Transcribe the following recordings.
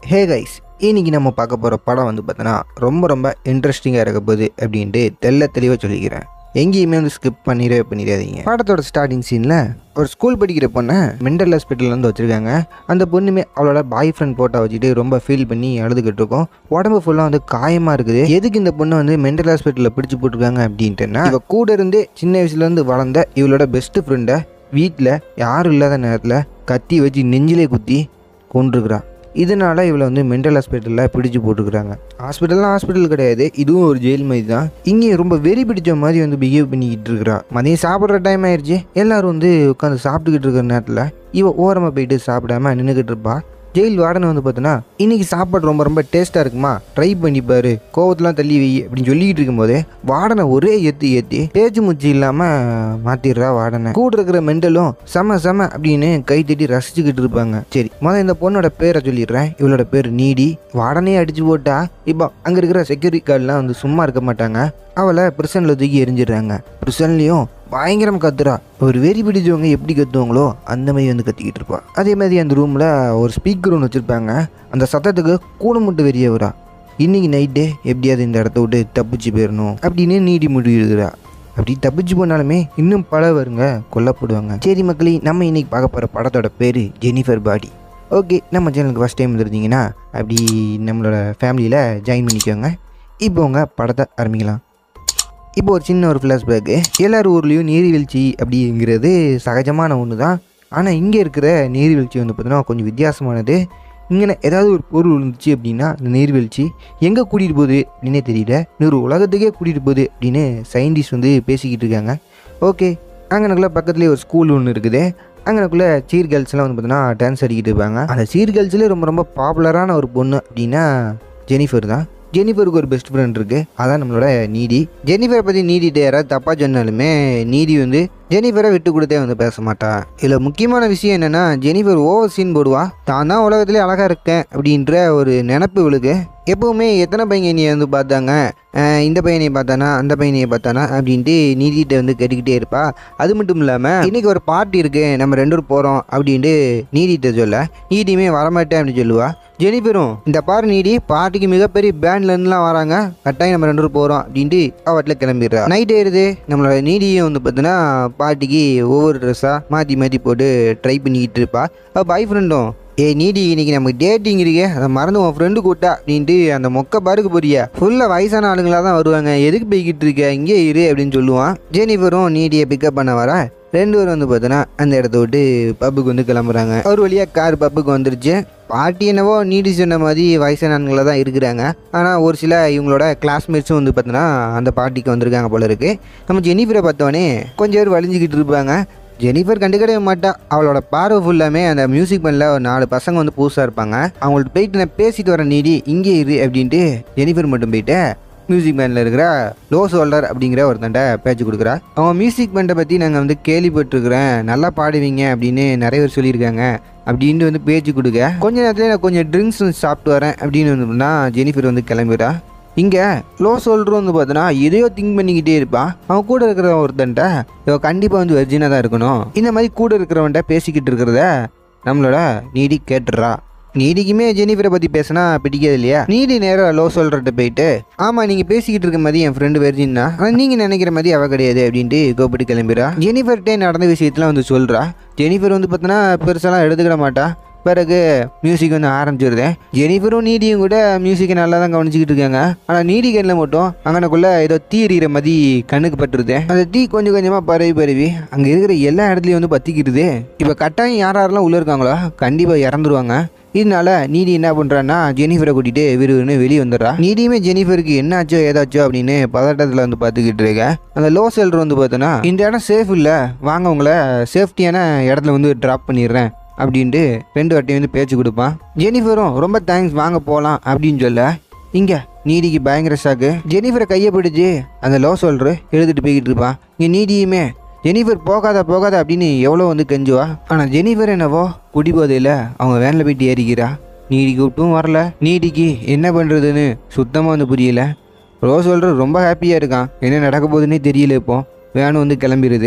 hey guys இன்னைக்கு நம்ம பார்க்க போகிற படம் வந்து பார்த்தோன்னா ரொம்ப ரொம்ப இன்ட்ரெஸ்டிங்காக இருக்க போகுது அப்படின்ட்டு தெல்ல தெளிவாக சொல்லிக்கிறேன் எங்கேயுமே வந்து ஸ்கிப் பண்ணிடவே பண்ணிடாதீங்க படத்தோட ஸ்டார்டிங் சீனில் ஒரு ஸ்கூல் படிக்கிற பொண்ணை மென்டல் ஹாஸ்பிட்டலில் வந்து வச்சுருக்காங்க அந்த பொண்ணுமே அவளோட பாய் ஃப்ரெண்ட் போட்டோ வச்சுட்டு ரொம்ப ஃபீல் பண்ணி அழுதுகிட்டு இருக்கும் உடம்பு ஃபுல்லாக வந்து காயமாக இருக்குது எதுக்கு இந்த பொண்ணை வந்து மென்டல் ஹாஸ்பிட்டலில் பிடிச்சி போட்டிருக்காங்க அப்படின்ட்டுன்னா இவ கூட இருந்து சின்ன வயசுலேருந்து வளர்ந்த இவளோட பெஸ்ட் ஃப்ரெண்டை வீட்டில் யாரும் இல்லாத நேரத்தில் கத்தி வச்சு நெஞ்சிலே குத்தி கொண்டிருக்கிறா இதனால இவளை வந்து மென்டல் ஹாஸ்பிட்டலில் பிடிச்சு போட்டுக்கிறாங்க ஹாஸ்பிட்டல்லாம் ஹாஸ்பிட்டல் கிடையாது இதுவும் ஒரு ஜெயில் மாதிரி தான் இங்கே ரொம்ப வெறி பிடிச்ச மாதிரி வந்து பிஹேவ் பண்ணிக்கிட்டு இருக்கிறா மதியம் சாப்பிட்ற டைம் ஆயிடுச்சு எல்லாரும் வந்து உட்காந்து சாப்பிட்டுக்கிட்டு இருக்கிற நேரத்தில் இவ ஓரமாக போயிட்டு சாப்பிடாம நின்றுக்கிட்டு இருப்பா ஜெயில் வார்டன் வந்து பார்த்தோன்னா இன்னைக்கு சாப்பாடு ரொம்ப ரொம்ப டேஸ்ட்டாக இருக்குமா ட்ரை பண்ணி பாரு கோவத்தெலாம் தள்ளி வை அப்படின்னு சொல்லிக்கிட்டு இருக்கும்போதே வார்டனை ஒரே ஏற்றி ஏற்றி பேச்சு மூச்சு இல்லாமல் மாற்றிடுறா வார்டனை கூட இருக்கிற மெண்டலும் செம செம அப்படின்னு கை தட்டி ரசிச்சுக்கிட்டு இருப்பாங்க சரி முதல்ல இந்த பொண்ணோட பேரை சொல்லிடுறேன் இவளோட பேர் நீடி வார்டனே அடிச்சு போட்டா இப்போ அங்கே இருக்கிற செக்யூரிட்டி கார்டெலாம் வந்து சும்மா இருக்க மாட்டாங்க அவளை பிரிசனில் தூக்கி எரிஞ்சிடுறாங்க பிரிசன்லேயும் பயங்கரம் கத்துறா ஒரு வெறி பிடிச்சவங்க எப்படி கத்துவாங்களோ அந்த மாதிரி வந்து கத்திக்கிட்டு இருப்பா அதே மாதிரி அந்த ரூமில் ஒரு ஸ்பீக்கர் ஒன்று வச்சுருப்பாங்க அந்த சத்தத்துக்கு கூட மட்டும் வெறிய வரா இன்னைக்கு நைட்டே எப்படியாவது இந்த இடத்த விட்டு தப்பிச்சு போயிடணும் அப்படின்னு நீடி முடிவுகிறா அப்படி தப்பிச்சு போனாலுமே இன்னும் பல வருங்க கொல்லப்படுவாங்க சரி மக்களே நம்ம இன்னைக்கு பார்க்க போகிற படத்தோட பேர் ஜெனிஃபர் பாடி ஓகே நம்ம சேனலுக்கு ஃபஸ்ட் டைம் வந்துருந்தீங்கன்னா அப்படி நம்மளோட ஃபேமிலியில் ஜாயின் பண்ணிக்கோங்க இப்போ உங்கள் படத்தை ஆரம்பிக்கலாம் இப்போ ஒரு சின்ன ஒரு ஃப்ளாஷ்பேக்கு எல்லார் ஊர்லேயும் நீர்வீழ்ச்சி அப்படிங்கிறது சகஜமான ஒன்று தான் ஆனால் இங்கே இருக்கிற நீர்வீழ்ச்சி வந்து பார்த்தீங்கன்னா கொஞ்சம் வித்தியாசமானது இங்கே ஏதாவது ஒரு பொருள் இருந்துச்சு அப்படின்னா அந்த நீர்வீழ்ச்சி எங்கே கூட்டிகிட்டு போகுது அப்படின்னே தெரியல இன்னொரு உலகத்துக்கே கூட்டிகிட்டு போகுது அப்படின்னு சயின்டிஸ்ட் வந்து பேசிக்கிட்டு இருக்காங்க ஓகே அங்கனக்குள்ள பக்கத்துலேயே ஒரு ஸ்கூல் ஒன்று இருக்குது அங்கனக்குள்ளே சீர் கேர்ள்ஸ்லாம் வந்து பார்த்தீங்கன்னா டான்ஸ் ஆடிக்கிட்டு இருப்பாங்க அந்த சீர் கேர்ள்ஸ்லேயே ரொம்ப ரொம்ப பாப்புலரான ஒரு பொண்ணு அப்படின்னா ஜெனிஃபர் தான் ஜெனிஃபருக்கு ஒரு பெஸ்ட் ஃப்ரெண்ட் இருக்குது அதான் நம்மளோட நீடி ஜெனிஃபரை பற்றி நீடிட்டு யாராவது தப்பாக சொன்னாலுமே நீடி வந்து ஜெனிஃபரை விட்டு கொடுத்தே வந்து பேச மாட்டா இதில் முக்கியமான விஷயம் என்னென்னா ஜெனிஃபர் ஓவர் சீன் போடுவா தான் தான் உலகத்திலே அழகாக இருக்கேன் அப்படின்ற ஒரு நினப்பு இவளுக்கு எப்போவுமே எத்தனை பையன் நீ வந்து பார்த்தாங்க அஹ் இந்த பையனையை பார்த்தானா அந்த பையனையை பார்த்தானா அப்படின்ட்டு நீதிகிட்ட வந்து கேட்டுக்கிட்டே இருப்பா அது மட்டும் இல்லாமல் இன்னைக்கு ஒரு பார்ட்டி இருக்கு நம்ம ரெண்டு பேரும் போகிறோம் அப்படின்ட்டு நீதிகிட்ட சொல்ல நீதியுமே வரமாட்டேன் அப்படின்னு சொல்லுவா ஜெனிஃபரும் இந்த பாரு நீடி பார்ட்டிக்கு மிகப்பெரிய பேண்ட்லேருந்துலாம் வராங்க கட்டாயம் நம்ம ரெண்டு பேரும் போகிறோம் அப்படின்ட்டு அவட்டில் கிளம்பிடுறா நைட் ஆயிடுது நம்மளோட நீடியும் வந்து பார்த்தீங்கன்னா பார்ட்டிக்கு ஒவ்வொரு ட்ரெஸ்ஸாக மாற்றி மாற்றி போட்டு ட்ரை பண்ணிக்கிட்டு இருப்பா அவள் பாய் ஃப்ரெண்டும் ஏய் நீடி இன்னைக்கு நமக்கு டேட்டிங் இருக்கே அதை மறந்து உன் ஃப்ரெண்டு கூட்டா அப்படின்ட்டு அந்த மொக்க பாருக்கு போறியா ஃபுல்லாக வயசான ஆளுங்களாக தான் வருவாங்க எதுக்கு போய்கிட்டு இருக்க இங்கே இரு அப்படின்னு சொல்லுவான் ஜெனிஃபரும் நீடியை பிக்கப் பண்ண வர ரெண்டு பேரும் வந்து பார்த்தோன்னா அந்த இடத்த விட்டு பப்புக்கு வந்து கிளம்புறாங்க ஒரு வழியாக கார் பப்புக்கு வந்துருச்சு பார்ட்டி என்னவோ நீடி சொன்ன மாதிரி வயசான ஆண்களாக தான் இருக்கிறாங்க ஆனால் ஒரு சில இவங்களோட கிளாஸ்மேட்ஸும் வந்து பார்த்தோன்னா அந்த பார்ட்டிக்கு வந்திருக்காங்க போல இருக்கு நம்ம ஜெனிஃபரை பார்த்தோன்னே கொஞ்சம் பேர் வலிஞ்சிக்கிட்டு இருப்பாங்க ஜெனிஃபர் கண்டுக்கிடவே மாட்டா அவளோட பார்வை ஃபுல்லாமே அந்த மியூசிக் பேண்டில் ஒரு நாலு பசங்க வந்து புதுசாக இருப்பாங்க அவங்கள்ட்ட போயிட்டு நான் பேசிட்டு வரேன் நீடி இங்கே இரு அப்படின்ட்டு ஜெனிஃபர் மட்டும் போயிட்டு மியூசிக் பேண்டில் இருக்கிற லோ சோல்டர் அப்படிங்கிற ஒருத்தன்ட்ட பேச்சு கொடுக்குறா அவன் மியூசிக் பேண்டை பற்றி நாங்கள் வந்து கேள்விப்பட்டிருக்கிறேன் நல்லா பாடுவீங்க அப்படின்னு நிறைய பேர் சொல்லியிருக்காங்க அப்படின்ட்டு வந்து பேச்சு கொடுக்க கொஞ்ச நேரத்தில் நான் கொஞ்சம் ட்ரிங்க்ஸ் சாப்பிட்டு வரேன் அப்படின்னு வந்து ஜெனிஃபர் வந்து கிளம்பிடுறா இங்கே லோ சோல்டரும் வந்து பார்த்தோன்னா எதையோ திங்க் பண்ணிக்கிட்டே இருப்பான் அவன் கூட இருக்கிற ஒருத்தன்ட்ட இவ கண்டிப்பாக வந்து வெர்ஜினாக தான் இருக்கணும் இந்த மாதிரி கூட இருக்கிறவன்ட்ட பேசிக்கிட்டு இருக்கிறத நம்மளோட நீடி கேட்டுடுறா நீடிக்குமே ஜெனிஃபரை பற்றி பேசினா பிடிக்காது இல்லையா நீடி நேராக லோ சொல்கிறட்ட போயிட்டு ஆமாம் நீங்கள் பேசிக்கிட்டு இருக்க மாதிரி என் ஃப்ரெண்டு வெர்ஜின்னா ஆனால் நீங்கள் நினைக்கிற மாதிரி அவ கிடையாது அப்படின்ட்டு கோபிட்டு கிளம்பிடுறா ஜெனிஃபர்கிட்டே நடந்த விஷயத்தெலாம் வந்து சொல்கிறா ஜெனிஃபர் வந்து பார்த்தோன்னா பெருசாலாம் எடுத்துக்கிட மாட்டா பிறகு மியூசிக் வந்து ஆரம்பிச்சிருது ஜெனிஃபரும் நீடியும் கூட மியூசிக்கை நல்லா தான் கவனிச்சிக்கிட்டு இருக்காங்க ஆனால் நீடி கண்ணில் மட்டும் அங்கனக்குள்ள ஏதோ தீ எறிகிற மாதிரி கண்ணுக்கு பட்டுருது அந்த தீ கொஞ்சம் கொஞ்சமாக பரவி பரவி அங்கே இருக்கிற எல்லா இடத்துலையும் வந்து பற்றிக்கிடுது இப்போ கட்டாயம் யார் யாரெல்லாம் உள்ளே இருக்காங்களோ கண்டிப்பாக இறந்துருவாங்க இதனால நீடி என்ன பண்ணுறான்னா ஜெனிஃபரை கூட்டிகிட்டு விறுவிறுன்னு வெளியே வந்துடுறா நீடியுமே ஜெனிஃபருக்கு என்னாச்சோ ஏதாச்சோ அப்படின்னு பதட்டத்தில் வந்து பார்த்துக்கிட்டு இருக்க அந்த லோ செல்டர் வந்து பார்த்தோன்னா இந்த இடம் சேஃப் இல்லை வாங்க உங்களை சேஃப்டியான இடத்துல வந்து ட்ராப் பண்ணிடுறேன் அப்படின்ட்டு ரெண்டு வாட்டியும் வந்து பேச்சு கொடுப்பான் ஜெனிஃபரும் ரொம்ப தேங்க்ஸ் வாங்க போகலாம் அப்படின்னு சொல்ல இங்கே நீடிக்கு பயங்கர ஷாக்கு ஜெனிஃபரை கையை பிடிச்சி அந்த லோ சொல்ற எழுதிட்டு போய்கிட்டு இருப்பான் இங்கே நீடியுமே ஜெனிஃபர் போகாத போகாத அப்படின்னு எவ்வளோ வந்து கெஞ்சுவா ஆனால் ஜெனிஃபர் என்னவோ குடிபோதையில் அவங்க வேனில் போயிட்டு ஏறிக்கிறா நீடி கூப்பிட்டும் வரல நீடிக்கு என்ன பண்ணுறதுன்னு சுத்தமாக வந்து புரியல ரோஸ் சொல்கிற ரொம்ப ஹாப்பியாக இருக்கான் என்ன நடக்க போகுதுன்னே தெரியல இப்போ வேனும் வந்து கிளம்பிடுது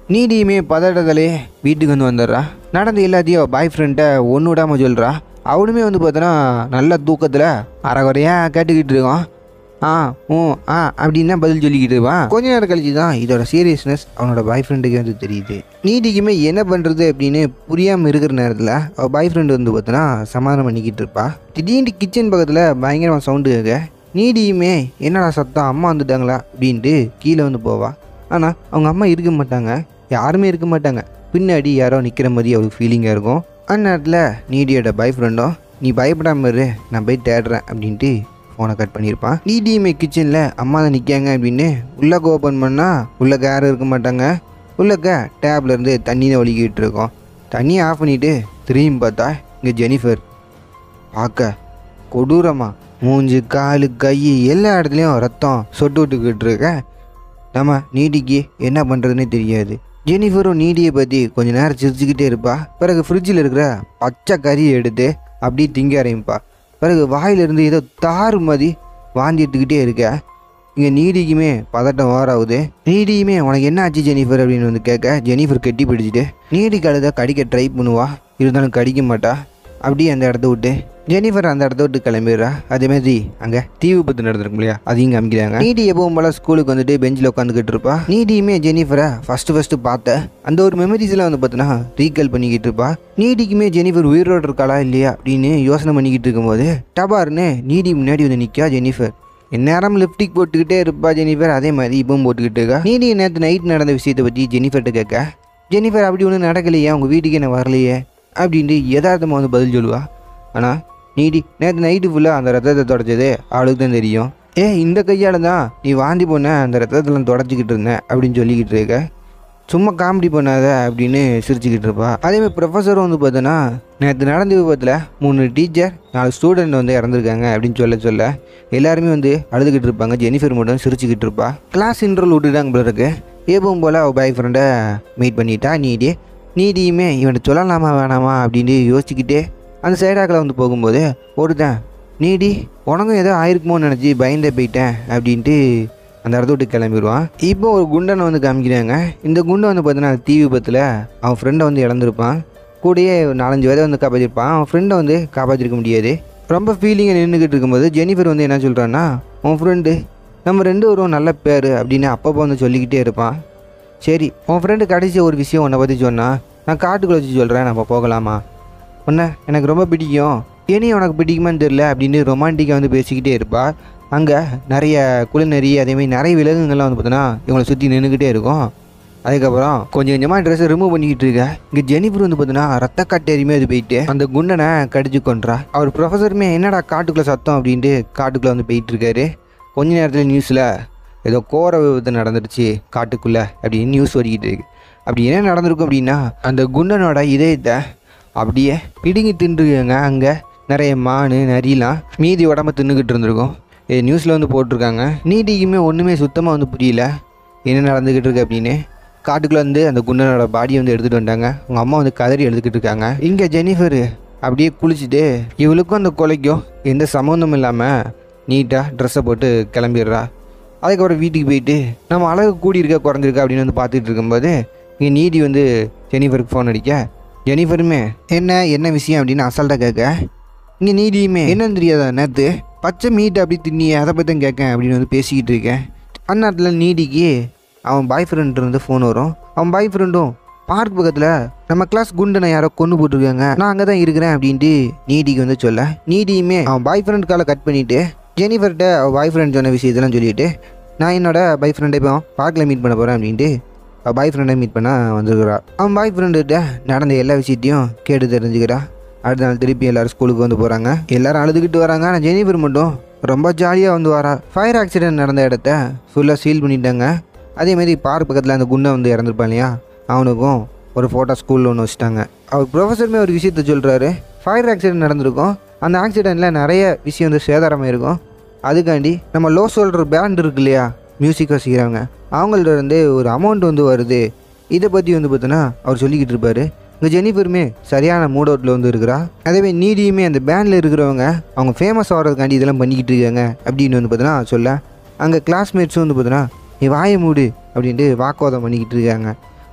நீடியுமே பதட்டத்திலே வீட்டுக்கு வந்து வந்துடுறா நடந்த எல்லாத்தையும் பாய் ஃப்ரெண்ட்டை ஒன்று விடாமல் சொல்கிறா அவனுமே வந்து பார்த்தோன்னா நல்ல தூக்கத்தில் அரைகுறையாக கேட்டுக்கிட்டு இருக்கான் ஆ ஓ ஆ அப்படின்னு தான் பதில் சொல்லிக்கிட்டு இருப்பான் கொஞ்ச நேரம் கழிச்சு தான் இதோட சீரியஸ்னஸ் அவனோட பாய் ஃப்ரெண்டுக்கு வந்து தெரியுது நீதிக்குமே என்ன பண்ணுறது அப்படின்னு புரியாமல் இருக்கிற நேரத்தில் அவள் பாய் ஃப்ரெண்டு வந்து பார்த்தோன்னா சமாதானம் பண்ணிக்கிட்டு இருப்பா திடீர்னு கிச்சன் பக்கத்தில் பயங்கரமாக சவுண்டு கேட்க நீடியுமே என்னடா சத்தம் அம்மா வந்துட்டாங்களா அப்படின்ட்டு கீழே வந்து போவா ஆனால் அவங்க அம்மா இருக்க மாட்டாங்க யாருமே இருக்க மாட்டாங்க பின்னாடி யாரோ நிற்கிற மாதிரி அவளுக்கு ஃபீலிங்காக இருக்கும் அந்நேரத்தில் நீடியோட பாய் ஃப்ரெண்டும் நீ பயப்படாம இரு நான் போய் தேடுறேன் அப்படின்ட்டு ஃபோனை கட் பண்ணியிருப்பான் நீடியுமே கிச்சனில் அம்மா தான் நிற்காங்க அப்படின்னு உள்ளக்க ஓப்பன் பண்ணால் உள்ளக்க யாரும் இருக்க மாட்டாங்க உள்ளக்க டேப்ல இருந்து தண்ணி தான் ஒலிக்கிட்டு இருக்கோம் தண்ணியை ஆஃப் பண்ணிவிட்டு திரும்பி பார்த்தா இங்கே ஜெனிஃபர் பார்க்க கொடூரமா மூஞ்சு காலு கை எல்லா இடத்துலையும் ரத்தம் சொட்டு விட்டுக்கிட்டு இருக்க நம்ம நீடிக்கு என்ன பண்ணுறதுனே தெரியாது ஜெனிஃபரும் நீடியை பற்றி கொஞ்ச நேரம் சிரிச்சுக்கிட்டே இருப்பா பிறகு ஃப்ரிட்ஜில் இருக்கிற பச்சை கறியை எடுத்து அப்படியே திங்க ஆரம்பிப்பா பிறகு வாயிலிருந்து ஏதோ தாறு மாதிரி வாந்தி எடுத்துக்கிட்டே இருக்க இங்கே நீடிக்குமே பதட்டம் ஓராகுது நீடியுமே உனக்கு என்ன ஆச்சு ஜெனிஃபர் அப்படின்னு வந்து கேட்க ஜெனிஃபர் கட்டி பிடிச்சிட்டு நீடி கழுத கடிக்க ட்ரை பண்ணுவா இருந்தாலும் கடிக்க மாட்டா அப்படியே அந்த இடத்த விட்டு ஜெனிஃபர் அந்த இடத்த விட்டு கிளம்பிடுறா அதே மாதிரி அங்கே தீ விபத்து நடந்திருக்கும் இல்லையா அதையும் காமிக்கிறாங்க நீடி எப்பவும் போல ஸ்கூலுக்கு வந்துட்டு பெஞ்சில் உட்காந்துக்கிட்டு இருப்பா நீடியுமே ஜெனிஃபரை ஃபர்ஸ்ட் ஃபர்ஸ்ட் பார்த்த அந்த ஒரு மெமரிஸ்லாம் வந்து பார்த்தீங்கன்னா ரீகால் பண்ணிக்கிட்டு இருப்பா நீடிக்குமே ஜெனிஃபர் உயிரோடு இருக்காளா இல்லையா அப்படின்னு யோசனை பண்ணிக்கிட்டு இருக்கும்போது டபார்னு நீடி முன்னாடி வந்து நிற்கா ஜெனிஃபர் எந்நேரம் லிப்டிக் போட்டுக்கிட்டே இருப்பா ஜெனிஃபர் அதே மாதிரி இப்பவும் போட்டுக்கிட்டு இருக்கா நீடி நேற்று நைட் நடந்த விஷயத்தை பற்றி ஜெனிஃபர்கிட்ட கேட்க ஜெனிஃபர் அப்படி ஒன்றும் நடக்கலையே அவங்க வீட்டுக்கு என்ன வரலையே அப்படின்ட்டு யதார்த்தமாக வந்து பதில் சொல்லுவா ஆனால் நீடி நேற்று நைட்டு ஃபுல்லாக அந்த ரத்தத்தை தொடச்சது அவளுக்கு தான் தெரியும் ஏ இந்த கையால் தான் நீ வாந்தி போன அந்த ரத்தத்தில் தொடச்சிக்கிட்டு இருந்தேன் அப்படின்னு சொல்லிக்கிட்டு இருக்க சும்மா காமெடி பண்ணாத அப்படின்னு சிரிச்சுக்கிட்டு இருப்பா அதேமாதிரி ப்ரொஃபஸரும் வந்து பார்த்தோன்னா நேற்று நடந்த விபத்தில் மூணு டீச்சர் நாலு ஸ்டூடெண்ட் வந்து இறந்துருக்காங்க அப்படின்னு சொல்ல சொல்ல எல்லாருமே வந்து அழுதுகிட்டு இருப்பாங்க ஜெனிஃபர் மட்டும் சிரிச்சுக்கிட்டு இருப்பா கிளாஸ் இன்ட்ரோல் விட்டுட்டாங்க போல இருக்கு எப்பவும் போல் அவள் பாய் ஃப்ரெண்டை மீட் பண்ணிட்டா நீடி நீடியுமே இவன்கிட்ட சொல்லலாமா வேணாமா அப்படின்னு யோசிச்சுக்கிட்டே அந்த சைடாக்கில் வந்து போகும்போது ஒருத்தன் நீடி உனக்கும் ஏதோ ஆயிருக்குமோன்னு நினச்சி பயந்தே போயிட்டேன் அப்படின்ட்டு அந்த இடத்த விட்டு கிளம்பிடுவான் இப்போ ஒரு குண்டனை வந்து காமிக்கிறாங்க இந்த குண்டை வந்து பார்த்தீங்கன்னா தீ விபத்தில் அவன் ஃப்ரெண்டை வந்து இழந்திருப்பான் கூடயே ஒரு நாலஞ்சு பேரை வந்து காப்பாற்றிருப்பான் அவன் ஃப்ரெண்டை வந்து காப்பாற்றிருக்க முடியாது ரொம்ப ஃபீலிங்கை நின்றுக்கிட்டு இருக்கும்போது ஜெனிஃபர் வந்து என்ன சொல்கிறான்னா உன் ஃப்ரெண்டு நம்ம ரெண்டு பேரும் நல்ல பேர் அப்படின்னு அப்பப்போ வந்து சொல்லிக்கிட்டே இருப்பான் சரி உன் ஃப்ரெண்டு கடைசி ஒரு விஷயம் உன்னை பற்றி சொன்னா நான் காட்டுக்குள்ள வச்சு சொல்கிறேன் நம்ம போகலாமா உன்னை எனக்கு ரொம்ப பிடிக்கும் ஏனி உனக்கு பிடிக்குமான்னு தெரில அப்படின்னு ரொமான்டிக்காக வந்து பேசிக்கிட்டே இருப்பா அங்கே நிறைய குளிநெறி அதேமாதிரி நிறைய விலங்குகள்லாம் வந்து பார்த்தோன்னா இவங்களை சுற்றி நின்றுக்கிட்டே இருக்கும் அதுக்கப்புறம் கொஞ்சம் கொஞ்சமாக ட்ரெஸ்ஸை ரிமூவ் பண்ணிக்கிட்டு இருக்க இங்கே ஜெனிஃபர் வந்து பார்த்தீங்கன்னா ரத்த கட்டேரியுமே அது போயிட்டு அந்த குண்டனை கடிச்சு கொன்றா அவர் ப்ரொஃபஸருமே என்னடா காட்டுக்குள்ளே சத்தம் அப்படின்ட்டு காட்டுக்குள்ளே வந்து போயிட்டு இருக்காரு கொஞ்ச நேரத்தில் நியூஸில் ஏதோ கோர விபத்து நடந்துடுச்சு காட்டுக்குள்ளே அப்படின்னு நியூஸ் ஓடிக்கிட்டு இருக்கு அப்படி என்ன நடந்திருக்கும் அப்படின்னா அந்த குண்டனோட இதயத்தை அப்படியே பிடுங்கி தின்றுங்க அங்கே நிறைய மான் நரிலாம் மீதி உடம்ப தின்னுக்கிட்டு இருந்திருக்கும் இது நியூஸில் வந்து போட்டிருக்காங்க நீதிக்குமே ஒன்றுமே சுத்தமாக வந்து புரியல என்ன நடந்துக்கிட்டு இருக்கு அப்படின்னு காட்டுக்குள்ளே வந்து அந்த குண்டனோட பாடியை வந்து எடுத்துகிட்டு வந்துட்டாங்க அவங்க அம்மா வந்து கதறி எடுத்துக்கிட்டு இருக்காங்க இங்கே ஜெனிஃபர் அப்படியே குளிச்சுட்டு இவளுக்கும் அந்த கொலைக்கும் எந்த சம்மந்தமும் இல்லாமல் நீட்டாக ட்ரெஸ்ஸை போட்டு கிளம்பிடுறா அதுக்கப்புறம் வீட்டுக்கு போயிட்டு நம்ம அழகு கூடி இருக்கா குறைஞ்சிருக்கா அப்படின்னு வந்து பார்த்துட்டு இருக்கும்போது இங்கே நீதி வந்து ஜெனிஃபருக்கு ஃபோன் அடிக்க ஜெனிஃபருமே என்ன என்ன விஷயம் அப்படின்னு அசால்ட்டாக கேட்க இங்கே நீதியுமே என்னன்னு தெரியாதா நேற்று பச்சை மீட் அப்படி தின்னியே அதை பற்றி தான் கேட்கேன் அப்படின்னு வந்து பேசிக்கிட்டு இருக்கேன் அந்நேரத்தில் நீதிக்கு அவன் பாய் ஃப்ரெண்ட் இருந்து ஃபோன் வரும் அவன் பாய் ஃப்ரெண்டும் பார்க் பக்கத்தில் நம்ம கிளாஸ் குண்டனை யாரோ கொண்டு போட்டிருக்காங்க நான் அங்கே தான் இருக்கிறேன் அப்படின்ட்டு நீதிக்கு வந்து சொல்ல நீதியுமே அவன் பாய் ஃப்ரெண்ட் காலை கட் பண்ணிவிட்டு ஜெனிஃபர்கிட்ட அவள் பாய் ஃப்ரெண்ட் சொன்ன விஷயத்தெல்லாம் சொல்லிட்டு நான் என்னோட பாய் ஃப்ரெண்டை இப்போ பார்க்கில் மீட் பண்ண போகிறேன் அப்படின்ட்டு அவள் பாய் ஃப்ரெண்டை மீட் பண்ண வந்திருக்கிறா அவன் பாய் ஃப்ரெண்டுகிட்ட நடந்த எல்லா விஷயத்தையும் கேட்டு தெரிஞ்சுக்கிறா அடுத்த நாள் திருப்பி எல்லாரும் ஸ்கூலுக்கு வந்து போகிறாங்க எல்லாரும் அழுதுகிட்டு வராங்க ஆனால் ஜெனிஃபர் மட்டும் ரொம்ப ஜாலியாக வந்து வரா ஃபயர் ஆக்சிடென்ட் நடந்த இடத்த ஃபுல்லாக சீல் பண்ணிட்டாங்க அதேமாரி பார்க் பக்கத்தில் அந்த குண்டை வந்து இறந்துருப்பான் இல்லையா அவனுக்கும் ஒரு ஃபோட்டோ ஸ்கூலில் ஒன்று வச்சுட்டாங்க அவர் ப்ரொஃபஸருமே ஒரு விஷயத்த சொல்கிறாரு ஃபயர் ஆக்சிடென்ட் நடந்திருக்கும் அந்த ஆக்சிடெண்ட்டில் நிறைய விஷயம் வந்து சேதாரமாக இருக்கும் அதுக்காண்டி நம்ம லோ சோல்டர் பேண்ட் இருக்கு இல்லையா மியூசிக் வசிக்கிறவங்க அவங்கள்ட்ட இருந்து ஒரு அமௌண்ட் வந்து வருது இதை பற்றி வந்து பார்த்தோன்னா அவர் சொல்லிக்கிட்டு இருப்பாரு இங்கே ஜெனிஃபருமே சரியான மூட் அவுட்டில் வந்து இருக்கிறா அதேமாதிரி நீடியுமே அந்த பேண்டில் இருக்கிறவங்க அவங்க ஃபேமஸ் ஆகிறதுக்காண்டி இதெல்லாம் பண்ணிக்கிட்டு இருக்காங்க அப்படின்னு வந்து பார்த்தோன்னா சொல்ல அங்கே கிளாஸ்மேட்ஸும் வந்து பார்த்தோன்னா நீ வாயை மூடு அப்படின்ட்டு வாக்குவாதம் பண்ணிக்கிட்டு இருக்காங்க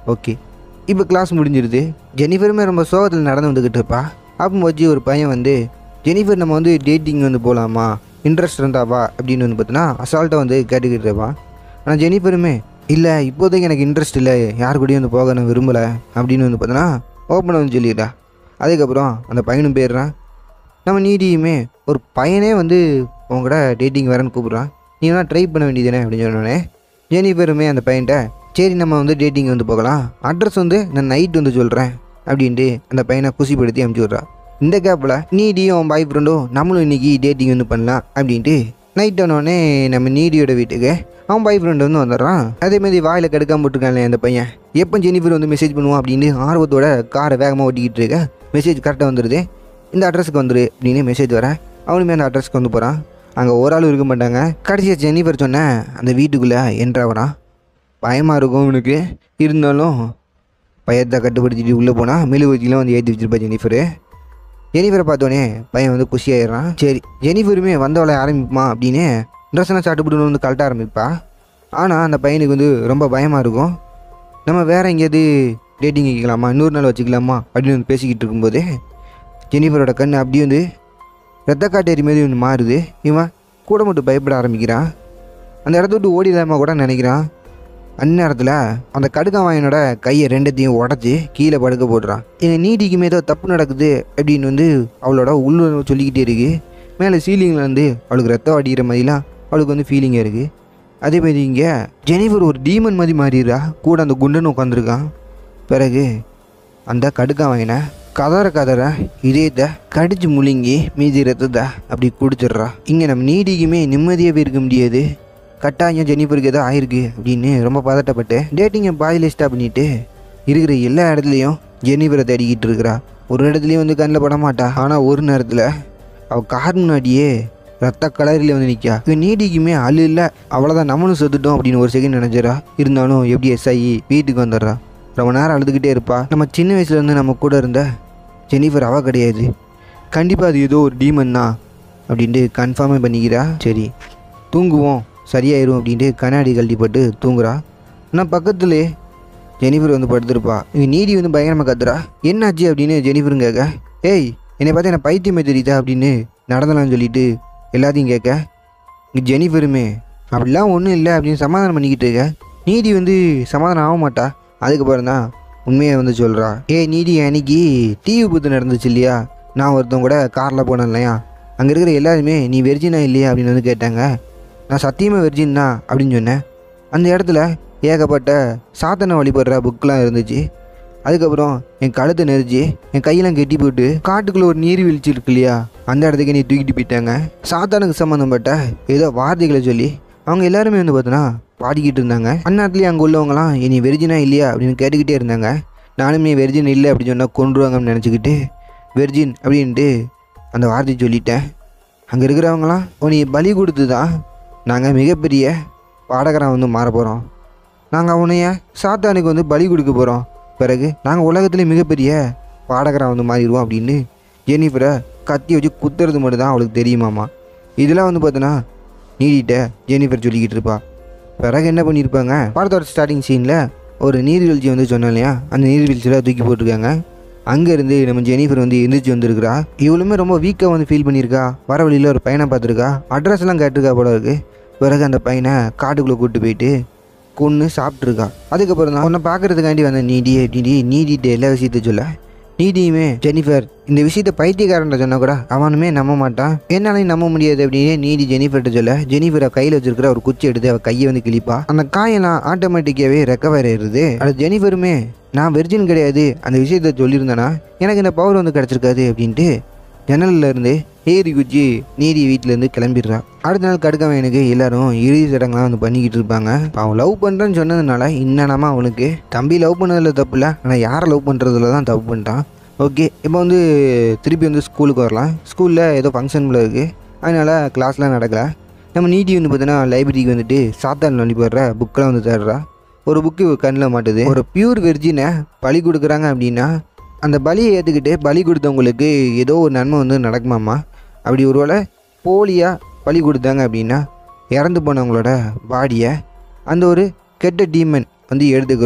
ஓகே இப்போ கிளாஸ் முடிஞ்சிருது ஜெனிஃபருமே ரொம்ப சோகத்தில் நடந்து வந்துக்கிட்டு இருப்பா அப்போ வச்சு ஒரு பையன் வந்து ஜெனிஃபர் நம்ம வந்து டேட்டிங் வந்து போகலாமா இன்ட்ரெஸ்ட் இருந்தாவா அப்படின்னு வந்து பார்த்தீங்கன்னா அசால்ட்டாக வந்து கேட்டுக்கிட்டு இருப்பான் ஆனால் ஜெனிஃபருமே இல்லை இப்போதைக்கு எனக்கு இன்ட்ரெஸ்ட் இல்லை யார் கூடயும் வந்து போக நான் விரும்பலை அப்படின்னு வந்து பார்த்தோன்னா ஓப்பனாக வந்து சொல்லிடுறா அதுக்கப்புறம் அந்த பையனும் போயிடுறான் நம்ம நீடியுமே ஒரு பையனே வந்து உங்கள்கூட டேட்டிங் வரேன்னு கூப்பிட்றான் நீ வேணா ட்ரை பண்ண வேண்டியதானே அப்படின்னு சொன்னோடனே ஜெனிஃபருமே அந்த பையன்ட்ட சரி நம்ம வந்து டேட்டிங் வந்து போகலாம் அட்ரஸ் வந்து நான் நைட் வந்து சொல்கிறேன் அப்படின்ட்டு அந்த பையனை குசிப்படுத்தி அனுப்பிச்சி விட்றா இந்த கேப்பில் நீடியும் அவன் பாய் ஃப்ரெண்டும் நம்மளும் இன்றைக்கி டேட்டிங் வந்து பண்ணலாம் அப்படின்ட்டு நைட் ஆனோடனே நம்ம நீடியோட வீட்டுக்கு அவன் பாய் ஃப்ரெண்டு வந்து வந்துடுறான் அதே மாதிரி வாயில் கெடுக்காம போட்டிருக்கானே அந்த பையன் எப்போ ஜெனிஃபர் வந்து மெசேஜ் பண்ணுவான் அப்படின்னு ஆர்வத்தோட காரை வேகமாக ஓட்டிக்கிட்டு இருக்க மெசேஜ் கரெக்டாக வந்துடுது இந்த அட்ரஸுக்கு வந்துரு அப்படின்னு மெசேஜ் வர அவனுமே அந்த அட்ரஸ்க்கு வந்து போகிறான் அங்கே ஒரு ஆளும் இருக்க மாட்டாங்க கடைசியாக ஜெனிஃபர் சொன்ன அந்த வீட்டுக்குள்ளே என்ட்ராகிறான் பயமாக இருக்கும் இவனுக்கு இருந்தாலும் பயத்தை கட்டுப்படுத்திட்டு உள்ளே போனால் மெழுகுவத்திலாம் வந்து ஏற்றி வச்சிருப்பா ஜெனிஃபரு ஜெனிஃபரை பார்த்தோன்னே பையன் வந்து குஷியாயிடுறான் சரி ஜெனிஃபருமே வந்தவளை ஆரம்பிப்பா அப்படின்னு ட்ரெஸ்ஸெல்லாம் சாப்பிட்டு வந்து கழட்ட ஆரம்பிப்பா ஆனால் அந்த பையனுக்கு வந்து ரொம்ப பயமாக இருக்கும் நம்ம வேறு எங்கேயாவது டேட்டிங் வைக்கலாமா இன்னொரு நாள் வச்சுக்கலாமா அப்படின்னு வந்து பேசிக்கிட்டு இருக்கும்போதே ஜெனிஃபரோட கண் அப்படியே வந்து ரத்த காட்டேரி மாரி ஒன்று மாறுது இவன் கூட மட்டும் பயப்பட ஆரம்பிக்கிறான் அந்த இடத்த விட்டு ஓடிடலாமா கூட நினைக்கிறான் அந்நேரத்தில் அந்த கடுக்காவாயனோட கையை ரெண்டத்தையும் உடச்சி கீழே படுக்க போடுறான் எங்கள் நீதிக்குமே ஏதோ தப்பு நடக்குது அப்படின்னு வந்து அவளோட உள்ளுணர்வு சொல்லிக்கிட்டே இருக்கு மேலே சீலிங்கில் வந்து அவளுக்கு ரத்தம் அடிக்கிற மாதிரிலாம் அவளுக்கு வந்து ஃபீலிங்காக இருக்குது அதே மாதிரி இங்கே ஜெனிஃபர் ஒரு டீமன் மாதிரி மாறிடுறா கூட அந்த குண்டன் உட்காந்துருக்கான் பிறகு அந்த கடுக்காவாயனை கதற கதற இதயத்தை கடிச்சு முழுங்கி மீதி ரத்தத்தை அப்படி குடிச்சிடுறா இங்கே நம்ம நீதிக்குமே நிம்மதியாகவே இருக்க முடியாது கட்டாயம் ஜெனிஃபருக்கு ஏதோ ஆயிருக்கு அப்படின்னு ரொம்ப பதட்டப்பட்டு டேட்டிங்கை பாயில் ஸ்டாப் பண்ணிட்டு இருக்கிற எல்லா இடத்துலையும் ஜெனிஃபரை தேடிக்கிட்டு இருக்கிறா ஒரு இடத்துலையும் வந்து கண்ணில் பட மாட்டா ஆனால் ஒரு நேரத்தில் அவள் கார் முன்னாடியே ரத்த கலரில் வந்து நிற்கா இவன் நீடிக்குமே அழு இல்லை அவ்வளோதான் நம்மளும் செத்துட்டோம் அப்படின்னு ஒரு செகண்ட் நினைச்சிடறா இருந்தாலும் எப்படி எஸ் ஆகி வீட்டுக்கு வந்துடுறா ரொம்ப நேரம் அழுதுகிட்டே இருப்பா நம்ம சின்ன வயசுலேருந்து நம்ம கூட இருந்த ஜெனிஃபர் அவ கிடையாது கண்டிப்பாக அது ஏதோ ஒரு டீமன் தான் அப்படின்ட்டு கன்ஃபார்மே பண்ணிக்கிறா சரி தூங்குவோம் சரியாயிரும் அப்படின்ட்டு கண்ணாடி கழட்டி போட்டு தூங்குறா ஆனால் பக்கத்துலேயே ஜெனிஃபர் வந்து படுத்திருப்பா இவன் நீடி வந்து பயங்கரமாக கத்துறா என்னாச்சு அப்படின்னு ஜெனிஃபரும் கேட்க ஏய் என்னை பார்த்தா என்ன பைத்தியமே தெரியுதா அப்படின்னு நடந்தலாம்னு சொல்லிட்டு எல்லாத்தையும் கேட்க இங்கே ஜெனிஃபருமே அப்படிலாம் ஒன்றும் இல்லை அப்படின்னு சமாதானம் பண்ணிக்கிட்டு இருக்க நீதி வந்து சமாதானம் ஆக மாட்டா அதுக்கப்புறம் தான் உண்மையை வந்து சொல்கிறா ஏய் நீதி அன்னைக்கு தீ விபத்து நடந்துச்சு இல்லையா நான் ஒருத்தவங்க கூட காரில் போனேன் இல்லையா அங்கே இருக்கிற எல்லாருமே நீ வெர்ஜினா இல்லையா அப்படின்னு வந்து கேட்டாங்க நான் சத்தியமாக வெர்ஜின் தான் அப்படின்னு சொன்னேன் அந்த இடத்துல ஏகப்பட்ட சாத்தனை வழிபடுற புக்கெலாம் இருந்துச்சு அதுக்கப்புறம் என் கழுத்தை நெரிச்சு என் கையெல்லாம் கெட்டி போட்டு காட்டுக்குள்ளே ஒரு நீர்வீழ்ச்சி இருக்கு இல்லையா அந்த இடத்துக்கு நீ தூக்கிட்டு போயிட்டாங்க சாத்தானுக்கு சம்மந்தப்பட்ட ஏதோ வார்த்தைகளை சொல்லி அவங்க எல்லாருமே வந்து பார்த்தோன்னா பாடிக்கிட்டு இருந்தாங்க அந்நேரத்துலேயே அங்கே உள்ளவங்களாம் இனி வெர்ஜினா இல்லையா அப்படின்னு கேட்டுக்கிட்டே இருந்தாங்க நானும் நீ வெர்ஜின் இல்லை அப்படின்னு சொன்னால் கொண்டுருவாங்கன்னு நினச்சிக்கிட்டு வெர்ஜின் அப்படின்ட்டு அந்த வார்த்தையை சொல்லிட்டேன் அங்கே இருக்கிறவங்களாம் உன்னை பலி கொடுத்து தான் நாங்கள் மிகப்பெரிய பாடகராக வந்து மாற போகிறோம் நாங்கள் அவனைய சாத்தானுக்கு வந்து பலி கொடுக்க போகிறோம் பிறகு நாங்கள் உலகத்திலே மிகப்பெரிய பாடகராக வந்து மாறிடுவோம் அப்படின்னு ஜெனிஃபரை கத்தி வச்சு குத்துறது மட்டும் தான் அவளுக்கு தெரியுமாமா இதெல்லாம் வந்து பார்த்தோன்னா நீடிட்ட ஜெனிஃபர் சொல்லிக்கிட்டு இருப்பா பிறகு என்ன பண்ணியிருப்பாங்க படத்தோட ஸ்டார்டிங் சீனில் ஒரு நீர்வீழ்ச்சி வந்து சொன்னேன் இல்லையா அந்த நீர்வீழ்ச்சியில் தூக்கி போட்டிருக்காங்க அங்கேருந்து நம்ம ஜெனிஃபர் வந்து எந்திரிச்சு வந்திருக்கிறா இவளுமே ரொம்ப வீக்காக வந்து ஃபீல் பண்ணியிருக்கா வர வழியில் ஒரு பையனை பார்த்துருக்கா அட்ரஸ் எல்லாம் கேட்டிருக்கா போல இருக்கு பிறகு அந்த பையனை காட்டுக்குள்ளே கூப்பிட்டு போயிட்டு கொன்று சாப்பிட்ருக்கா அதுக்கப்புறம் தான் உன்னை பார்க்கறதுக்காண்டி வந்த நீடி நீடி நீடிட்டு எல்லா விஷயத்த சொல்ல நீதியுமே ஜெனிஃபர் இந்த விஷயத்த பைத்தியக்காரன் சொன்னா கூட அவனுமே நம்ப மாட்டான் என்னாலையும் நம்ப முடியாது அப்படின்னு நீதி ஜெனிஃபர்கிட்ட சொல்ல ஜெனிஃபரை கையில் வச்சிருக்கிற ஒரு குச்சி எடுத்து அவள் கையை வந்து கிழிப்பா அந்த காயெல்லாம் ஆட்டோமேட்டிக்காகவே ரெக்கவர் ஆயிடுது அது ஜெனிஃபருமே நான் வெர்ஜின் கிடையாது அந்த விஷயத்த சொல்லியிருந்தேனா எனக்கு இந்த பவர் வந்து கிடச்சிருக்காது அப்படின்ட்டு ஜன்னல்ல இருந்து ஏறி குச்சி நீதி வீட்டிலேருந்து கிளம்பிடுறா அடுத்த நாள் கடுக்கவனுக்கு எல்லாரும் இறுதி சடங்கெலாம் வந்து பண்ணிக்கிட்டு இருப்பாங்க இப்ப அவன் லவ் பண்ணுறேன்னு சொன்னதுனால இன்னனாமா அவனுக்கு தம்பி லவ் பண்ணதில் தப்பு இல்லை ஆனால் யாரை லவ் பண்ணுறதுல தான் தப்பு பண்ணிட்டான் ஓகே இப்போ வந்து திருப்பி வந்து ஸ்கூலுக்கு வரலாம் ஸ்கூலில் ஏதோ ஃபங்க்ஷன் போல இருக்குது அதனால் கிளாஸ்லாம் நடக்கல நம்ம நீதி வந்து பார்த்தீங்கன்னா லைப்ரரிக்கு வந்துட்டு சாத்தான் வழி போடுற புக்கெலாம் வந்து தேடுறா ஒரு புக்கு கண்ணில் மாட்டுது ஒரு பியூர் வெர்ஜினை பலி கொடுக்குறாங்க அப்படின்னா அந்த பலியை ஏற்றுக்கிட்டு பலி கொடுத்தவங்களுக்கு ஏதோ ஒரு நன்மை வந்து நடக்குமாமா அப்படி ஒருவேளை போலியாக பலி கொடுத்தாங்க அப்படின்னா இறந்து போனவங்களோட பாடியை அந்த ஒரு கெட்ட டீமன் வந்து எடுத்துக்கிறோம்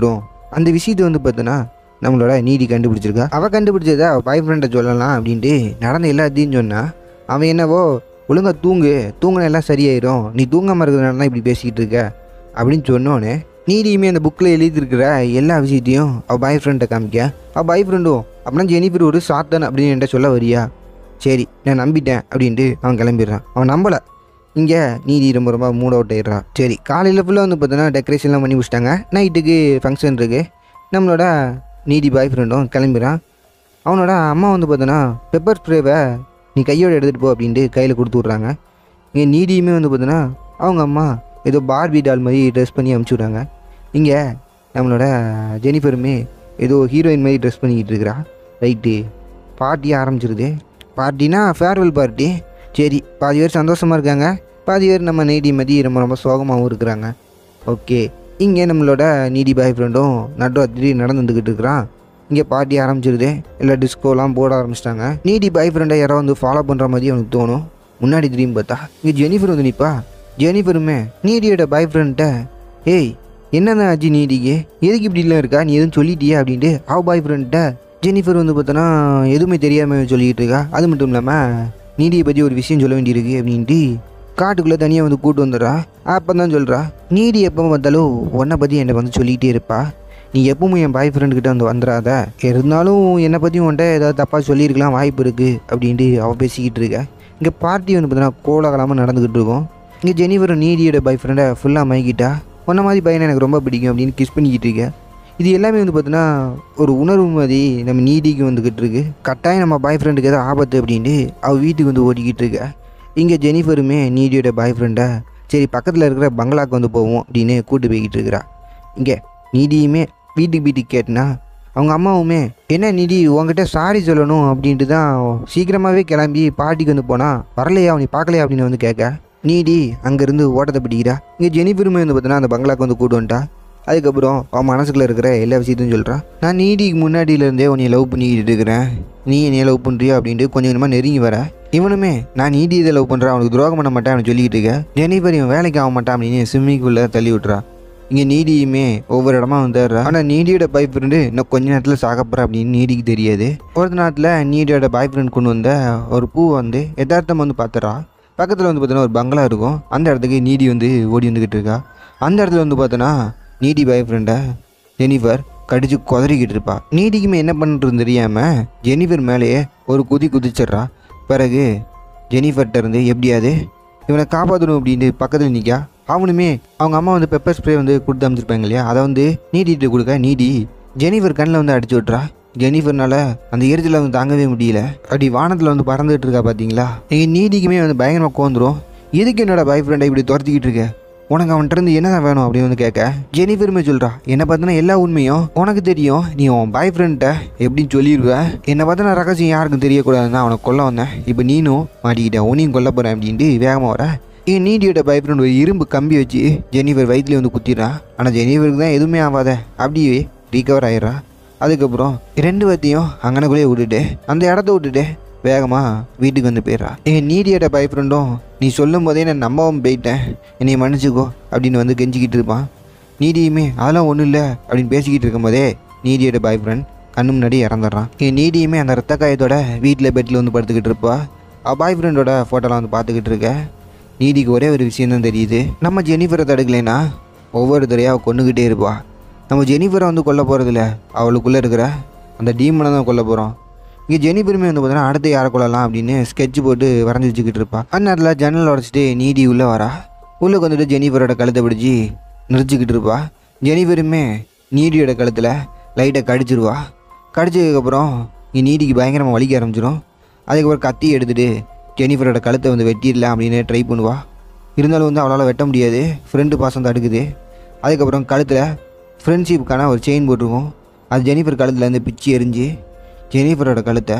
அந்த விஷயத்தை வந்து பார்த்தோன்னா நம்மளோட நீதி கண்டுபிடிச்சிருக்கா அவள் கண்டுபிடிச்சதை அவள் பாய் ஃப்ரெண்டை சொல்லலாம் அப்படின்ட்டு நடந்த எல்லாத்தையும் சொன்னா அவன் என்னவோ ஒழுங்கா தூங்கு தூங்கின எல்லாம் சரியாயிரும் நீ தூங்காமல் இருக்கிறதுனால தான் இப்படி பேசிக்கிட்டு இருக்க அப்படின்னு சொன்னோன்னே நீதியுமே அந்த புக்கில் எழுதியிருக்கிற எல்லா விஷயத்தையும் அவள் பாய் ஃப்ரெண்டை காமிக்க அவள் பாய் ஃப்ரெண்டும் அப்படின்னா ஜெனிஃபர் ஒரு சாத்தன் அப்படின்னு என்கிட்ட சொல்ல வரியா சரி நான் நம்பிட்டேன் அப்படின்ட்டு அவன் கிளம்பிடுறான் அவன் நம்பலை இங்கே நீதி ரொம்ப ரொம்ப மூட் அவுட் ஆயிடுறான் சரி காலையில் ஃபுல்லாக வந்து பார்த்தோன்னா டெக்கரேஷன்லாம் பண்ணி முடிச்சிட்டாங்க நைட்டுக்கு ஃபங்க்ஷன் இருக்குது நம்மளோட நீதி பாய் ஃப்ரெண்டும் கிளம்பிடுறான் அவனோட அம்மா வந்து பார்த்தோன்னா பெப்பர் ஸ்ப்ரேவை நீ கையோட எடுத்துகிட்டு போ அப்படின்ட்டு கையில் கொடுத்து விட்றாங்க இங்கே நீதியுமே வந்து பார்த்தோன்னா அவங்க அம்மா ஏதோ பார்பி டால் மாதிரி ட்ரெஸ் பண்ணி அனுப்பிச்சி விட்றாங்க இங்கே நம்மளோட ஜெனிஃபருமே ஏதோ ஹீரோயின் மாதிரி ட்ரெஸ் பண்ணிக்கிட்டு இருக்கிறா ரைட்டு பார்ட்டி ஆரம்பிச்சிருது பார்ட்டினா ஃபேர்வெல் பார்ட்டி சரி பாதி பேர் சந்தோஷமாக இருக்காங்க பாதி பேர் நம்ம நீடி மதி ரொம்ப ரொம்ப சோகமாகவும் இருக்கிறாங்க ஓகே இங்கே நம்மளோட நீடி பாய் ஃப்ரெண்டும் நடுராத்திரி நடந்து வந்துக்கிட்டு இருக்கிறான் இங்கே பார்ட்டி ஆரம்பிச்சிருது இல்லை டிஸ்கோலாம் போட ஆரம்பிச்சிட்டாங்க நீடி பாய் ஃப்ரெண்டை யாரோ வந்து ஃபாலோ பண்ணுற மாதிரி அவனுக்கு தோணும் முன்னாடி திரும்பி பார்த்தா இங்கே ஜெனிஃபர் வந்து நிற்பா ஜெனிஃபருமே நீடியோட பாய் ஃப்ரெண்ட்ட ஏய் என்னதான் ஆச்சு நீடிக்கு எதுக்கு இப்படிலாம் இருக்கா நீ எதுவும் சொல்லிட்டியா அப்படின்ட்டு அவ பாய் ஃப்ரெண்ட்ட ஜெனிஃபர் வந்து பார்த்தோன்னா எதுவுமே தெரியாமல் சொல்லிக்கிட்டு இருக்கா அது மட்டும் இல்லாமல் நீடியை பற்றி ஒரு விஷயம் சொல்ல வேண்டியிருக்கு அப்படின்ட்டு காட்டுக்குள்ளே தனியாக வந்து கூட்டு வந்துடுறா அப்போ தான் சொல்கிறா நீடி எப்போ பார்த்தாலும் உன்னை பற்றி என்னை வந்து சொல்லிக்கிட்டே இருப்பா நீ எப்பவும் என் பாய் ஃப்ரெண்டுக்கிட்ட வந்து வந்துடாத இருந்தாலும் என்னை பற்றி உன்ட்ட ஏதாவது தப்பாக சொல்லியிருக்கலாம் வாய்ப்பு இருக்குது அப்படின்ட்டு அவள் பேசிக்கிட்டு இருக்க இங்கே பார்ட்டி வந்து பார்த்தீங்கன்னா கோலாகலமாக நடந்துக்கிட்டு இருக்கும் இங்கே ஜெனிஃபர் நீடியோட பாய் ஃப்ரெண்டை ஃபுல்லாக மயக்கிட்டா உன்ன மாதிரி பையனை எனக்கு ரொம்ப பிடிக்கும் அப்படின்னு கிஸ் பண்ணிக்கிட்டு இருக்க இது எல்லாமே வந்து பார்த்தீங்கன்னா ஒரு உணர்வு மாதிரி நம்ம நீதிக்கு வந்துக்கிட்டு இருக்கு கட்டாயம் நம்ம பாய் ஃப்ரெண்டுக்கு ஏதோ ஆபத்து அப்படின்ட்டு அவள் வீட்டுக்கு வந்து ஓடிக்கிட்டு இருக்க இங்கே ஜெனிஃபருமே நீடியோட பாய் ஃப்ரெண்டை சரி பக்கத்தில் இருக்கிற பங்களாக்கு வந்து போவோம் அப்படின்னு கூட்டு போய்கிட்டு இருக்கிறா இங்கே நீதியுமே வீட்டுக்கு வீட்டுக்கு கேட்டினா அவங்க அம்மாவுமே என்ன நிதி உங்ககிட்ட சாரி சொல்லணும் அப்படின்ட்டு தான் சீக்கிரமாகவே கிளம்பி பாட்டிக்கு வந்து போனா வரலையா அவனை பார்க்கலையா அப்படின்னு வந்து கேட்க நீடி அங்கேருந்து ஓட்டத்தை பிடிக்கிறா இங்கே ஜெனிஃபருமே வந்து பார்த்தோன்னா அந்த பங்களாக்கு வந்து கூட்டு வந்துட்டா அதுக்கப்புறம் அவன் மனசுக்குள்ள இருக்கிற எல்லா விஷயத்தையும் சொல்கிறான் நான் நீடிக்கு முன்னாடியிலேருந்தே உன்னை லவ் பண்ணிக்கிட்டு இருக்கிறேன் நீ என்னைய லவ் பண்ணுறியா அப்படின்ட்டு கொஞ்சம் கொஞ்சமாக நெருங்கி வர இவனுமே நான் நீடி இதை லவ் பண்ணுறேன் அவனுக்கு துரோகம் பண்ண மாட்டேன் அவன் சொல்லிக்கிட்டு இருக்க ஜெனிஃபர் இவன் வேலைக்கு ஆக மாட்டான் அப்படின்னு ஸ்விம்மிங்குள்ளே தள்ளி விட்றா இங்கே நீடியுமே ஒவ்வொரு இடமா வந்துடுறா ஆனால் நீடியோட பாய் ஃப்ரெண்டு இன்னும் கொஞ்ச நேரத்தில் சாகப்படுற அப்படின்னு நீடிக்கு தெரியாது ஒரு நேரத்தில் நீடியோட பாய் ஃப்ரெண்ட் கொண்டு வந்த ஒரு பூ வந்து யதார்த்தம் வந்து பார்த்துறா பக்கத்தில் வந்து பார்த்தோன்னா ஒரு பங்களா இருக்கும் அந்த இடத்துக்கு நீடி வந்து ஓடி வந்துக்கிட்டு இருக்கா அந்த இடத்துல வந்து பார்த்தோன்னா நீடி பாய் ஃப்ரெண்டை ஜெனிஃபர் கடிச்சு குதறிக்கிட்டு இருப்பா நீடிக்குமே என்ன பண்ணுறது தெரியாமல் ஜெனிஃபர் மேலேயே ஒரு குதி குதிச்சிட்றா பிறகு ஜெனிஃபர்ட்ட இருந்து எப்படியாவது இவனை காப்பாற்றணும் அப்படின்ட்டு பக்கத்தில் நிற்கா அவனுமே அவங்க அம்மா வந்து பெப்பர் ஸ்ப்ரே வந்து கொடுத்து அமைச்சிருப்பாங்க இல்லையா அதை வந்து நீடிட்டு கொடுக்க நீடி ஜெனிஃபர் கண்ணில் வந்து அடிச்சு விட்றா ஜெனிஃபர்னால அந்த எரிச்சலை வந்து தாங்கவே முடியல அப்படி வானத்தில் வந்து பறந்துகிட்டு இருக்கா பார்த்தீங்களா எங்கள் நீதிக்குமே வந்து பயங்கரமாக கோந்துரும் எதுக்கு என்னோட பாய் ஃப்ரெண்டை இப்படி துரத்திக்கிட்டு இருக்க உனக்கு அவன்கிட்ட இருந்து என்னதான் வேணும் அப்படின்னு வந்து கேட்க ஜெனிஃபருமே சொல்கிறா என்னை பார்த்தனா எல்லா உண்மையும் உனக்கு தெரியும் நீ உன் பாய் ஃப்ரெண்ட்ட எப்படின்னு சொல்லிடுவ என்னை பார்த்தனா ரகசியம் யாருக்கும் தெரியக்கூடாதுன்னு அவனை கொல்ல வந்தேன் இப்போ நீனும் மாட்டிக்கிட்ட உன்னையும் கொல்ல போகிறேன் அப்படின்ட்டு வேகமாக வர என் நீடியோட பாய் ஃப்ரெண்ட் ஒரு இரும்பு கம்பி வச்சு ஜெனிஃபர் வயிற்றுல வந்து குத்திடுறான் ஆனால் ஜெனிஃபருக்கு தான் எதுவுமே ஆகாத அப்படியே ரீகவர் ஆயிடுறா அதுக்கப்புறம் ரெண்டு பேர்த்தையும் அங்கனக்குள்ளேயே விட்டுட்டு அந்த இடத்த விட்டுட்டு வேகமாக வீட்டுக்கு வந்து போயிடுறா என் நீடியோட பாய் ஃப்ரெண்டும் நீ சொல்லும் போதே நான் நம்பாமல் போயிட்டேன் என்னை மன்னிச்சுக்கோ அப்படின்னு வந்து கெஞ்சிக்கிட்டு இருப்பான் நீடியுமே அதெல்லாம் ஒன்றும் இல்லை அப்படின்னு பேசிக்கிட்டு இருக்கும்போதே நீடியோட பாய் ஃப்ரெண்ட் கண்ணு முன்னாடி இறந்துடுறான் என் நீடியுமே அந்த ரத்த காயத்தோட வீட்டில் பெட்டில் வந்து படுத்துக்கிட்டு இருப்பா அவள் பாய் ஃப்ரெண்டோட ஃபோட்டோலாம் வந்து பார்த்துக்கிட்டு இருக்க நீதிக்கு ஒரே ஒரு விஷயம் தான் தெரியுது நம்ம ஜெனிஃபரை தடுக்கலைன்னா ஒவ்வொரு தடையாக அவள் கொண்டுக்கிட்டே இருப்பா நம்ம ஜெனிஃபரை வந்து கொல்ல போகிறதில்ல அவளுக்குள்ளே இருக்கிற அந்த டீமனை தான் கொல்ல போகிறோம் இங்கே ஜெனிஃபருமே வந்து பார்த்தீங்கன்னா அடுத்து யாரை கொள்ளலாம் அப்படின்னு ஸ்கெட்ச் போட்டு வரைஞ்சி வச்சுக்கிட்டு இருப்பா அந்த நேரத்தில் ஜன்னல் உடச்சிட்டு நீதி உள்ளே வரா உள்ளே வந்துட்டு ஜெனிஃபரோட கழுத்தை பிடிச்சி நிறுத்திக்கிட்டு இருப்பா ஜெனிஃபருமே நீடியோட கழுத்தில் லைட்டை கடிச்சிருவா கடிச்சதுக்கப்புறம் இங்கே நீதிக்கு பயங்கரமாக வலிக்க ஆரம்பிச்சிடும் அதுக்கப்புறம் கத்தி எடுத்துகிட்டு ஜெனிஃபரோட கழுத்தை வந்து வெட்டிடலாம் அப்படின்னு ட்ரை பண்ணுவா இருந்தாலும் வந்து அவளால் வெட்ட முடியாது ஃப்ரெண்டு பாசம் தடுக்குது அதுக்கப்புறம் கழுத்தில் ஃப்ரெண்ட்ஷிப்புக்கான ஒரு செயின் போட்டிருக்கும் அது ஜெனிஃபர் கழுத்துலேருந்து பிச்சு எரிஞ்சு ஜெனிஃபரோட கழுத்தை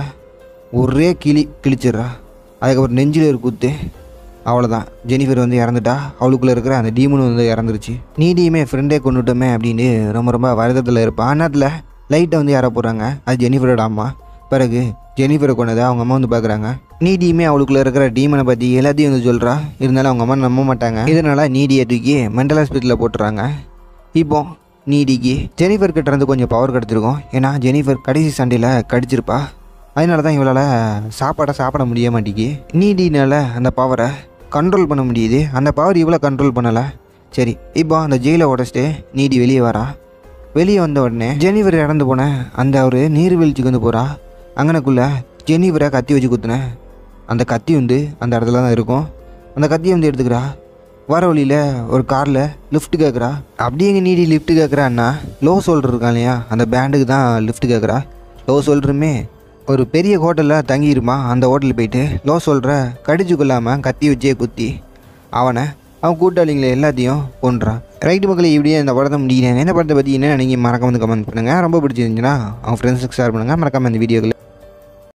ஒரே கிளி கிழிச்சிடுறா அதுக்கப்புறம் நெஞ்சில் ஒரு குத்து அவ்வளோதான் ஜெனிஃபர் வந்து இறந்துட்டா அவளுக்குள்ளே இருக்கிற அந்த டீமன் வந்து இறந்துருச்சு நீடியுமே ஃப்ரெண்டே கொண்டுட்டோமே அப்படின்னு ரொம்ப ரொம்ப வருத்தத்தில் இருப்பான் அந்நேரத்தில் லைட்டை வந்து யாரை போடுறாங்க அது ஜெனிஃபரோட அம்மா பிறகு ஜெனிஃபரை கொண்டதை அவங்க அம்மா வந்து பார்க்குறாங்க நீடியுமே அவளுக்குள்ள இருக்கிற டீமனை பற்றி எல்லாத்தையும் வந்து சொல்கிறா இருந்தாலும் அவங்க அம்மா நம்ப மாட்டாங்க இதனால் நீடியை தூக்கி மென்டல் ஹாஸ்பிட்டலில் போட்டுறாங்க இப்போ நீடிக்கு ஜெனிஃபர் கிட்ட இருந்து கொஞ்சம் பவர் கிடச்சிருக்கும் ஏன்னா ஜெனிஃபர் கடைசி சண்டையில் கடிச்சிருப்பா அதனால தான் இவளால் சாப்பாடை சாப்பிட முடிய மாட்டேங்கி நீடினால அந்த பவரை கண்ட்ரோல் பண்ண முடியுது அந்த பவர் இவ்வளோ கண்ட்ரோல் பண்ணலை சரி இப்போ அந்த ஜெயிலை உடச்சிட்டு நீடி வெளியே வரா வெளியே வந்த உடனே ஜெனிஃபர் இறந்து போன அந்த ஒரு நீர்வீழ்ச்சிக்கு வந்து போகிறா அங்கனக்குள்ளே ஜெனிஃபரை கத்தி வச்சு குத்துனேன் அந்த கத்தி வந்து அந்த இடத்துல தான் இருக்கும் அந்த கத்தியை வந்து எடுத்துக்கிறா வர வழியில் ஒரு காரில் லிஃப்ட் கேட்குறா அப்படியே எங்கள் நீடி லிஃப்ட் கேட்குறான்னா லோ சோல்டர் இருக்கான் இல்லையா அந்த பேண்டுக்கு தான் லிஃப்ட் கேட்குறா லோ சோல்டருமே ஒரு பெரிய ஹோட்டலில் தங்கியிருமா அந்த ஹோட்டலில் போயிட்டு லோ சொல்கிற கடிச்சு கொள்ளாமல் கத்தி வச்சே குத்தி அவனை அவன் கூட்டாளிங்களை எல்லாத்தையும் கொன்றான் ரைட்டு மக்களை இப்படியே இந்த படத்தை முடிக்கிறேன் என்ன படத்தை பற்றி என்ன நீங்கள் மறக்காம வந்து கமெண்ட் பண்ணுங்கள் ரொம்ப பிடிச்சிருந்துச்சுன்னா அவங்க ஃப்ரெண்ட்ஸுக்கு ஷேர் பண்ணுங்கள் மறக்காம இந்த வீடியோக்களை